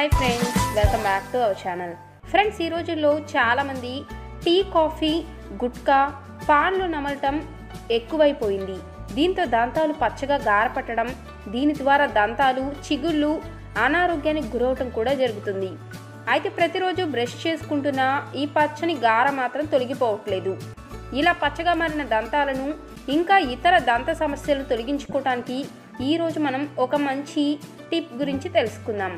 hi friends welcome back to our channel friends ఈ రోజుల్లో చాలామంది టీ కాఫీ గుట్కా పాన్లు నమలటం ఎక్కువైపోయింది దీంతో దంతాలు పచ్చగా గారపట్టడం దీని ద్వారా దంతాలు చిగుళ్ళు అనారోగ్యానికి గురవటం కూడా జరుగుతుంది అయితే ప్రతిరోజు బ్రష్ చేసుకుంటున్న ఈ పచ్చని గార మాత్రం తొలగిపోవట్లేదు ఇలా పచ్చగా మారిన దంతాలను ఇంకా ఇతర దంత సమస్యలను తొలగించుకోవటానికి ఈరోజు మనం ఒక మంచి టిప్ గురించి తెలుసుకుందాం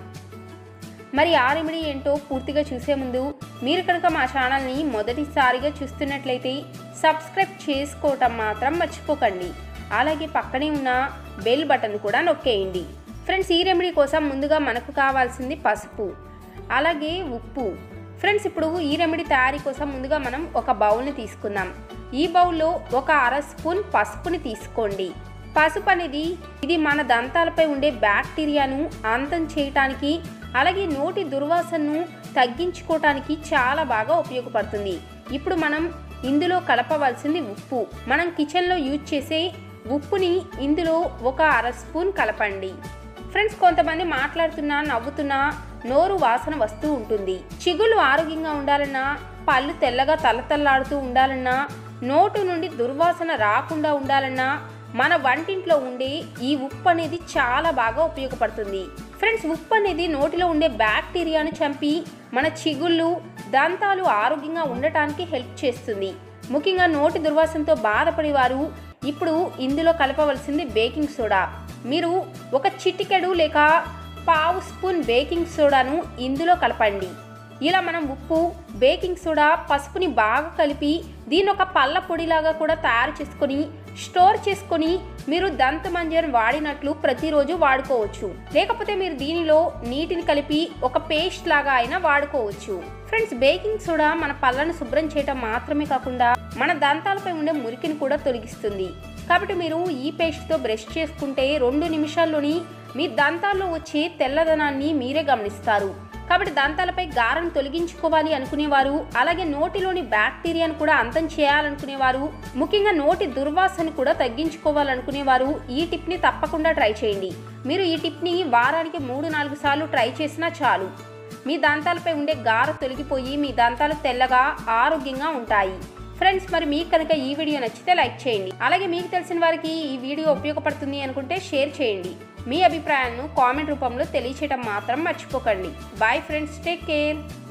మరి ఆ రెమెడీ ఏంటో పూర్తిగా చూసే ముందు మీరు కనుక మా ఛానల్ని మొదటిసారిగా చూస్తున్నట్లయితే సబ్స్క్రైబ్ చేసుకోవటం మాత్రం మర్చిపోకండి అలాగే పక్కనే ఉన్న బెల్ బటన్ కూడా నొక్కేయండి ఫ్రెండ్స్ ఈ రెమెడీ కోసం ముందుగా మనకు కావాల్సింది పసుపు అలాగే ఉప్పు ఫ్రెండ్స్ ఇప్పుడు ఈ రెమెడీ తయారీ కోసం ముందుగా మనం ఒక బౌల్ని తీసుకుందాం ఈ బౌల్లో ఒక అర స్పూన్ పసుపుని తీసుకోండి పసుపు అనేది ఇది మన దంతాలపై ఉండే బ్యాక్టీరియాను అంతం చేయటానికి అలాగే నోటి దుర్వాసనను తగ్గించుకోవటానికి చాలా బాగా ఉపయోగపడుతుంది ఇప్పుడు మనం ఇందులో కలపవలసింది ఉప్పు మనం కిచెన్లో యూజ్ చేసే ఉప్పుని ఇందులో ఒక అర స్పూన్ కలపండి ఫ్రెండ్స్ కొంతమంది మాట్లాడుతున్నా నవ్వుతున్నా నోరు వాసన వస్తూ ఉంటుంది చిగుళ్ళు ఆరోగ్యంగా ఉండాలన్నా పళ్ళు తెల్లగా తలతల్లాడుతూ ఉండాలన్నా నోటు నుండి దుర్వాసన రాకుండా ఉండాలన్నా మన వంటింట్లో ఉండే ఈ ఉప్పు అనేది చాలా బాగా ఉపయోగపడుతుంది ఫ్రెండ్స్ ఉప్పు అనేది నోటిలో ఉండే బ్యాక్టీరియాను చంపి మన చిగుళ్ళు దంతాలు ఆరోగ్యంగా ఉండటానికి హెల్ప్ చేస్తుంది ముఖ్యంగా నోటి దుర్వాసనతో బాధపడేవారు ఇప్పుడు ఇందులో కలపవలసింది బేకింగ్ సోడా మీరు ఒక చిటికెడు లేక పావు స్పూన్ బేకింగ్ సోడాను ఇందులో కలపండి ఇలా మనం ఉప్పు బేకింగ్ సోడా పసుపుని బాగా కలిపి దీని ఒక పళ్ళ పొడిలాగా కూడా తయారు చేసుకొని స్టోర్ చేసుకొని మీరు దంతమంజన్ వాడినట్లు ప్రతిరోజు వాడుకోవచ్చు లేకపోతే మీరు దీనిలో నీటిని కలిపి ఒక పేస్ట్ లాగా అయినా వాడుకోవచ్చు ఫ్రెండ్స్ బేకింగ్ సోడా మన పళ్ళను శుభ్రం చేయటం మాత్రమే కాకుండా మన దంతాలపై ఉండే మురికిని కూడా తొలగిస్తుంది కాబట్టి మీరు ఈ పేస్ట్తో బ్రష్ చేసుకుంటే రెండు నిమిషాల్లోని మీ దంతాల్లో వచ్చే తెల్లదనాన్ని మీరే గమనిస్తారు కాబట్టి దంతాలపై గారం తొలగించుకోవాలి అనుకునేవారు అలాగే నోటిలోని బ్యాక్టీరియాను కూడా అంతం చేయాలనుకునేవారు ముఖ్యంగా నోటి దుర్వాసన కూడా తగ్గించుకోవాలనుకునేవారు ఈ టిప్ని తప్పకుండా ట్రై చేయండి మీరు ఈ టిప్ని వారానికి మూడు నాలుగు సార్లు ట్రై చేసినా చాలు మీ దంతాలపై ఉండే గార తొలగిపోయి మీ దంతాలు తెల్లగా ఆరోగ్యంగా ఉంటాయి ఫ్రెండ్స్ మరి మీకు కనుక ఈ వీడియో నచ్చితే లైక్ చేయండి అలాగే మీకు తెలిసిన వారికి ఈ వీడియో ఉపయోగపడుతుంది అనుకుంటే షేర్ చేయండి మీ అభిప్రాయాలను కామెంట్ రూపంలో తెలియచేయడం మాత్రం మర్చిపోకండి బాయ్ ఫ్రెండ్స్ టేక్ కేర్